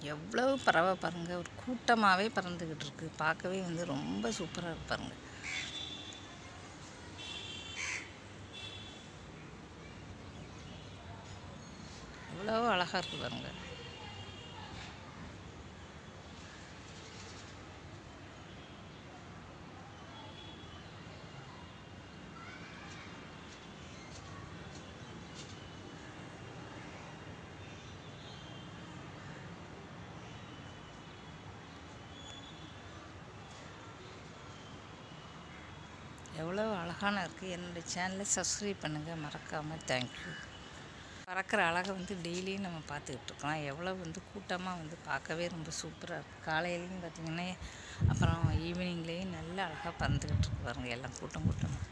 எவ்வளோ பறவை பாருங்கள் ஒரு கூட்டமாகவே பறந்துக்கிட்டு இருக்கு பார்க்கவே வந்து ரொம்ப சூப்பராக இருக்கு பாருங்க எவ்வளோ அழகாக இருக்கு பாருங்க எவ்வளோ அழகான இருக்குது என்னோடய சேனலை சப்ஸ்கிரைப் பண்ணுங்கள் மறக்காமல் தேங்க்யூ பறக்கிற அழகை வந்து டெய்லியும் நம்ம பார்த்துக்கிட்டு இருக்கோம் எவ்வளோ வந்து கூட்டமாக வந்து பார்க்கவே ரொம்ப சூப்பராக இருக்குது காலையிலையும் பார்த்திங்கன்னா அப்புறம் ஈவினிங்லேயும் நல்ல அழகாக பறந்துக்கிட்டு இருக்கு பாருங்க எல்லாம் கூட்டம் கூட்டமாக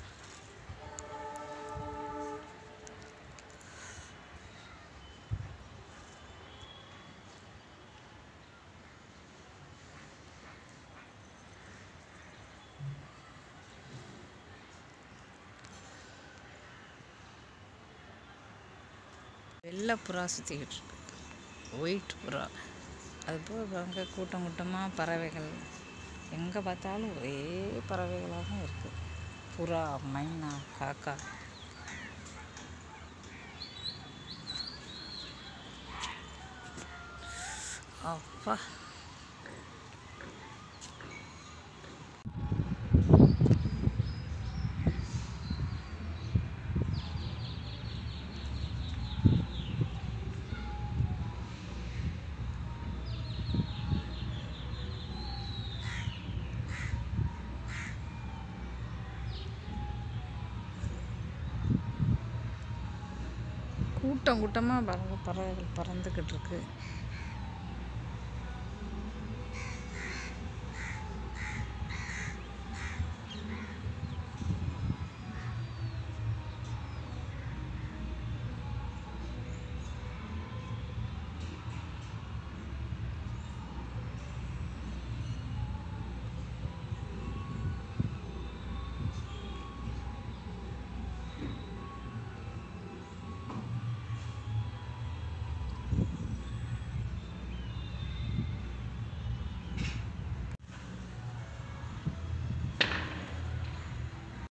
வெள்ளை புறா சுற்றிக்கிட்டு இருக்கு ஒயிட் புறா அது போக அங்கே கூட்டம் கூட்டமாக பறவைகள் எங்கே பார்த்தாலும் ஒரே பறவைகளாக தான் இருக்குது புறா மைனா காக்கா அப்பா கூட்டம் கூட்டமாக பாருங்க பறவைகள் பறந்துக்கிட்டு இருக்கு